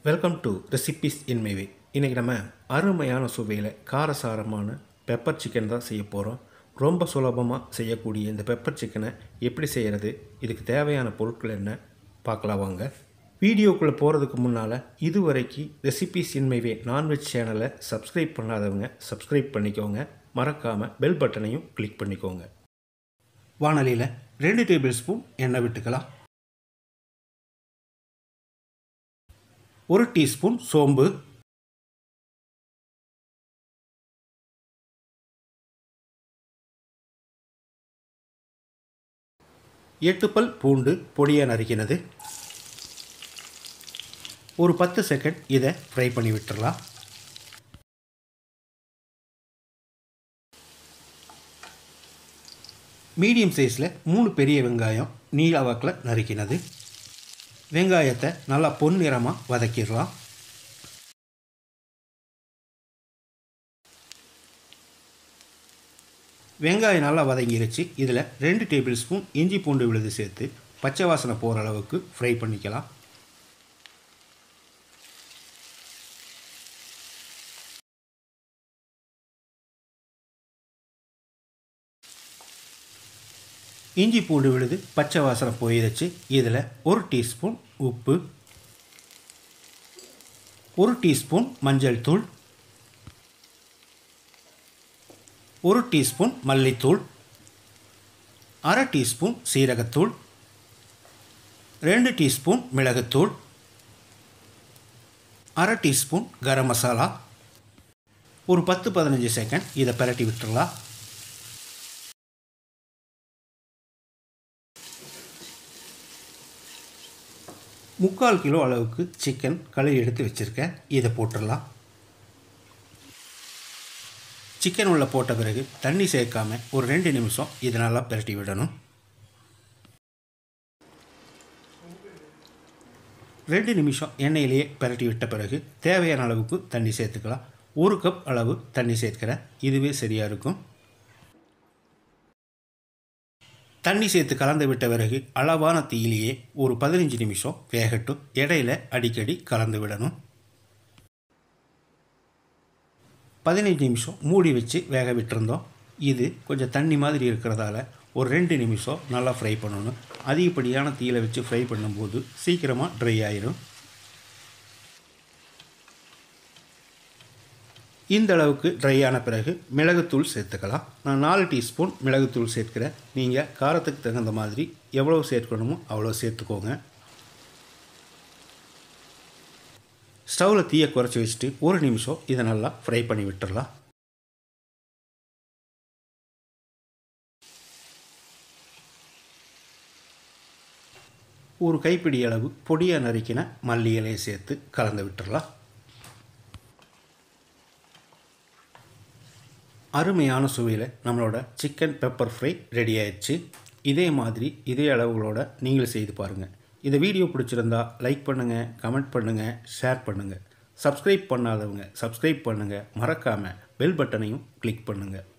welcome to recipes in my way இன்றைக்கி நம்ம அருமையான சுவையில் காரசாரமான பெப்பர் சிக்கன் தான் செய்ய போகிறோம் ரொம்ப சுலபமாக செய்யக்கூடிய இந்த பெப்பர் சிக்கனை எப்படி செய்கிறது இதுக்கு தேவையான பொருட்கள் என்ன பார்க்கலாம் வாங்க வீடியோக்குள்ளே போகிறதுக்கு முன்னால் இதுவரைக்கும் ரெசிபிஸ் இன் மைவே நான்வெஜ் சேனலை சப்ஸ்கிரைப் பண்ணாதவங்க சப்ஸ்கிரைப் பண்ணிக்கோங்க மறக்காமல் பெல் பட்டனையும் கிளிக் பண்ணிக்கோங்க வானலியில் ரெண்டு டேபிள் ஸ்பூன் எண்ணெய் விட்டுக்கலாம் ஒரு டீஸ்பூன் சோம்பு எட்டு பல் பூண்டு பொடியாக நறுக்கினது ஒரு பத்து செகண்ட் இதை ஃப்ரை பண்ணி விட்டுறலாம் மீடியம் சைஸில் மூணு பெரிய வெங்காயம் நீல வாக்கில் நறுக்கினது வெங்காயத்தை நல்லா பொன்னிறமாக வதக்கிடலாம் வெங்காயம் நல்லா வதங்கிருச்சு இதில் ரெண்டு டேபிள் ஸ்பூன் இஞ்சி பூண்டு விழுது சேர்த்து பச்சை வாசனை போகிற அளவுக்கு ஃப்ரை பண்ணிக்கலாம் இஞ்சி பூண்டு விழுது பச்சை வாசனை போயிருச்சு இதில் ஒரு டீஸ்பூன் உப்பு ஒரு டீஸ்பூன் மஞ்சள் தூள் ஒரு டீஸ்பூன் மல்லித்தூள் அரை டீஸ்பூன் சீரகத்தூள் ரெண்டு டீஸ்பூன் மிளகுத்தூள் அரை டீஸ்பூன் கரம் மசாலா ஒரு பத்து பதினஞ்சு செகண்ட் இதை பரட்டி விட்டுறலாம் முக்கால் கிலோ அளவுக்கு சிக்கன் கழுவி எடுத்து வச்சுருக்கேன் இதை போட்டுடலாம் சிக்கன் உள்ள போட்ட பிறகு தண்ணி சேர்க்காம ஒரு ரெண்டு நிமிஷம் இதை நல்லா பிரட்டி விடணும் ரெண்டு நிமிஷம் எண்ணெயிலேயே பிரட்டி விட்ட பிறகு தேவையான அளவுக்கு தண்ணி சேர்த்துக்கலாம் ஒரு கப் அளவு தண்ணி சேர்க்கிறேன் இதுவே சரியாக இருக்கும் தண்ணி சேர்த்து கலந்து விட்ட பிறகு அளவான தீயிலேயே ஒரு பதினஞ்சு நிமிஷம் வேகட்டும் இடையில அடிக்கடி கலந்து விடணும் பதினஞ்சு நிமிஷம் மூடி வச்சு வேக விட்டுருந்தோம் இது கொஞ்சம் தண்ணி மாதிரி இருக்கிறதால ஒரு ரெண்டு நிமிஷம் நல்லா ஃப்ரை பண்ணணும் அதிகப்படியான தீயில வச்சு ஃப்ரை பண்ணும்போது சீக்கிரமாக ட்ரை ஆயிரும் இந்த அளவுக்கு ட்ரை ஆன பிறகு மிளகுத்தூள் சேர்த்துக்கலாம் நான் நாலு டீஸ்பூன் மிளகுத்தூள் சேர்க்கிறேன் நீங்கள் காரத்துக்கு தகுந்த மாதிரி எவ்வளோ சேர்க்கணுமோ அவ்வளோ சேர்த்துக்கோங்க ஸ்டவ்வில் தீயை குறைச்சி வச்சுட்டு ஒரு நிமிஷம் இதை நல்லா ஃப்ரை பண்ணி விட்டுடலாம் ஒரு கைப்பிடி அளவு பொடியாக நறுக்கின மல்லி இலையை சேர்த்து கலந்து விட்டுடலாம் அருமையான சுவையில் நம்மளோட சிக்கன் பெப்பர் ஃப்ரை ரெடி ஆயிடுச்சு இதே மாதிரி இதே அளவுகளோட நீங்களும் செய்து பாருங்கள் இந்த வீடியோ பிடிச்சிருந்தா லைக் பண்ணுங்கள் கமெண்ட் பண்ணுங்கள் ஷேர் பண்ணுங்கள் சப்ஸ்கிரைப் பண்ணாதவங்க சப்ஸ்கிரைப் பண்ணுங்கள் மறக்காமல் பெல் பட்டனையும் கிளிக் பண்ணுங்கள்